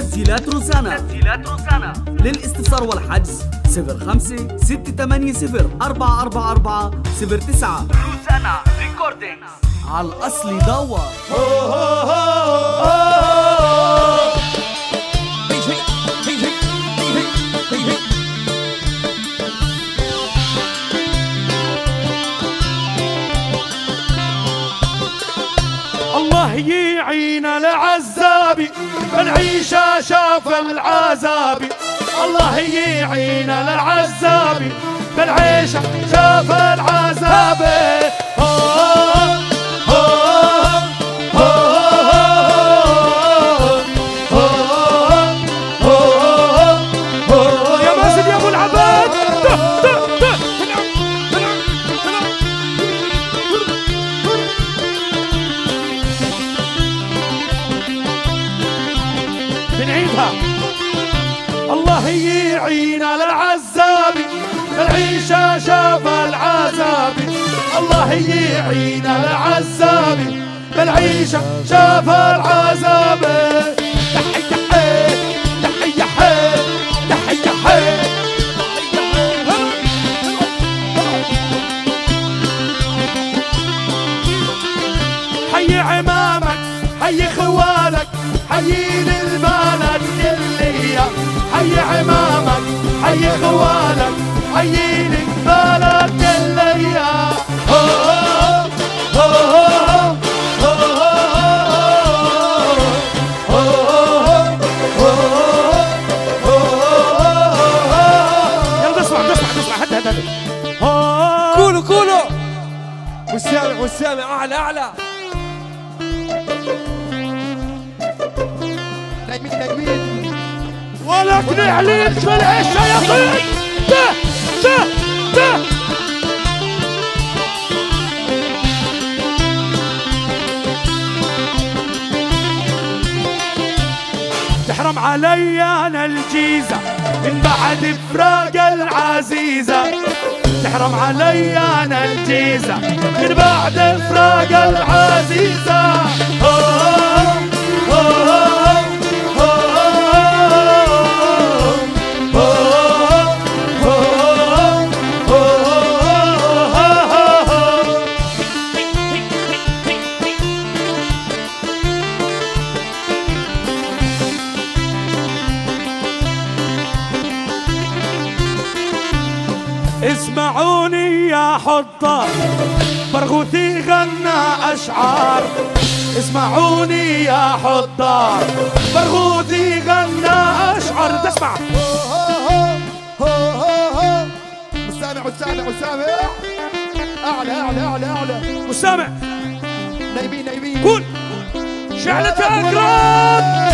تسجيلات روزانا تسجيلات روزانا للاستفسار والحجز 05 680 444 09 روزانا ريكوردينجز على الأصلي دور الله يعين العزابي العيشة شاف العذابي الله يعين العزابي بالعيشة شاف العذابي أوه، أوه، أوه، أوه، أوه، أوه. يا مازن يا ابو العباد ده، ده، ده. بنعيدها الله يعين العزابي العيشة شاف العذابي الله يعين العزابي العيشة شاف العذابي تحية حي تحية حي تحية حي حي عمامك حي خوالك حيين البلد كلية حي عمامك حي خوالك حيين البلد كلية أوه، أوه، أوه، أوه، أوه. يلا اسمع اسمع اسمع هد هد هد كولو كولو والسامع والسامع اعلى اعلى نايمين نايمين ولك نعلن في الشياطين ده ده ده تحرم علي انا الجيزه من بعد فراق العزيزه تحرم علي انا الجيزه من بعد فراق العزيزه أوه، أوه، اسمعوني يا حطة برغوثي غنى أشعار اسمعوني يا حطة برغوثي غنى أشعار تسمع والسامع والسامع والسامع اعلى اعلى اعلى اعلى وسامع نايمين نايمين قول شعلة أكرم